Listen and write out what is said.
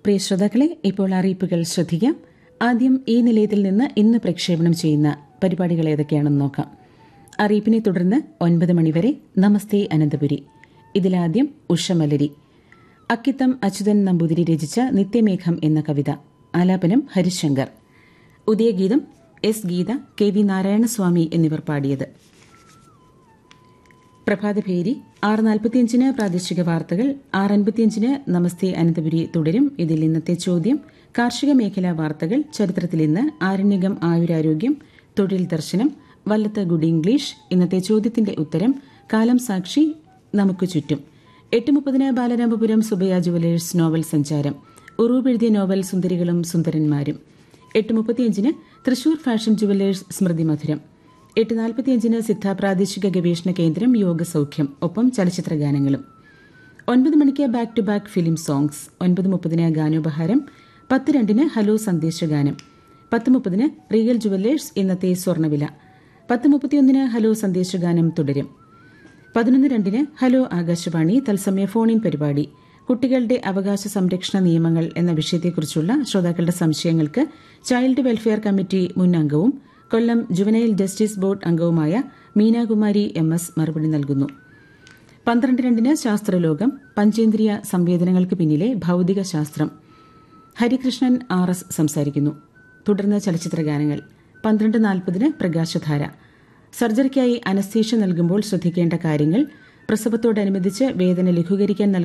പ്രിയ ശ്രോതാക്കളെ ഇപ്പോൾ അറിയിപ്പുകൾ ശ്രദ്ധിക്കാം ആദ്യം ഈ നിലയത്തിൽ നിന്ന് ഇന്ന് പ്രക്ഷേപണം ചെയ്യുന്ന പരിപാടികൾ ഏതൊക്കെയാണെന്ന് നോക്കാം അറിയിപ്പിനെ തുടർന്ന് ഒൻപത് മണിവരെ നമസ്തേ അനന്തപുരി ഇതിലാദ്യം ഉഷമലരി അക്കിത്തം അച്യുതൻ നമ്പൂതിരി രചിച്ച നിത്യമേഘം എന്ന കവിത ആലാപനം Harishankar Udayageetham S Geetha K V Narayanaswamy എന്നിവർ പാടിയത് പ്രഭാതഭേരി ആറ് നാൽപ്പത്തിയഞ്ചിന് പ്രാദേശിക വാർത്തകൾ ആറ് അൻപത്തിയഞ്ചിന് നമസ്തേ അനന്തപുരി തുടരും ഇതിൽ ഇന്നത്തെ ചോദ്യം കാർഷിക മേഖലാ വാർത്തകൾ ചരിത്രത്തിൽ ഇന്ന് ആരണ്യകം ആയുരാരോഗ്യം തൊഴിൽ ദർശനം വല്ലത്ത് ഗുഡ് ഇംഗ്ലീഷ് ഇന്നത്തെ ചോദ്യത്തിന്റെ ഉത്തരം കാലം സാക്ഷി നമുക്ക് ചുറ്റും എട്ട് മുപ്പതിന് ബാലരാമപുരം സുബയ ജുവലേഴ്സ് നോവൽ സഞ്ചാരം ഉറൂബ് എഴുതിയ നോവൽ സുന്ദരികളും സുന്ദരന്മാരും എട്ട് മുപ്പത്തിയഞ്ചിന് തൃശൂർ ഫാഷൻ ജുവലേഴ്സ് സ്മൃതി മധുരം എട്ട് നാൽപ്പത്തിയഞ്ചിന് സിദ്ധ പ്രാദേശിക ഗവേഷണ കേന്ദ്രം യോഗ സൗഖ്യം ഒപ്പം ചലച്ചിത്ര ഗാനങ്ങളും ഒൻപത് മണിക്ക് back to back film songs ഒൻപത് മുപ്പതിന് ഗാനോപഹാരം പത്ത് രണ്ടിന് ഹലോ സന്ദേശഗാനം പത്ത് മുപ്പതിന് റിയൽ ജുവല്ലേഴ്സ് ഇന്നത്തെ സ്വർണ്ണവില പത്ത് മുപ്പത്തിയൊന്നിന് ഹലോ സന്ദേശഗാനം തുടരും പതിനൊന്ന് രണ്ടിന് ഹലോ ആകാശവാണി തത്സമയ ഫോൺ ഇൻ പരിപാടി കുട്ടികളുടെ അവകാശ സംരക്ഷണ നിയമങ്ങൾ എന്ന വിഷയത്തെക്കുറിച്ചുള്ള ശ്രോതാക്കളുടെ സംശയങ്ങൾക്ക് ചൈൽഡ് വെൽഫെയർ കമ്മിറ്റി മുൻ അംഗവും കൊല്ലം ജുവനൈൽ ജസ്റ്റിസ് ബോർഡ് അംഗവുമായ മീനാകുമാരി എം എസ് മറുപടി നൽകുന്നു പന്ത്രണ്ട് രണ്ടിന് ശാസ്ത്രലോകം പഞ്ചേന്ദ്രിയ സംവേദനങ്ങൾക്ക് പിന്നിലെ ഭൌതിക ശാസ്ത്രം ഹരികൃഷ്ണൻ ആർ എസ് സംസാരിക്കുന്നു തുടർന്ന് ചലച്ചിത്ര ഗാനങ്ങൾ പന്ത്രണ്ട് നാൽപ്പതിന് പ്രകാശധാര സർജറിക്കായി അനസ്തീഷ നൽകുമ്പോൾ ശ്രദ്ധിക്കേണ്ട കാര്യങ്ങൾ പ്രസവത്തോടനുബന്ധിച്ച് വേദന ലഘൂകരിക്കാൻ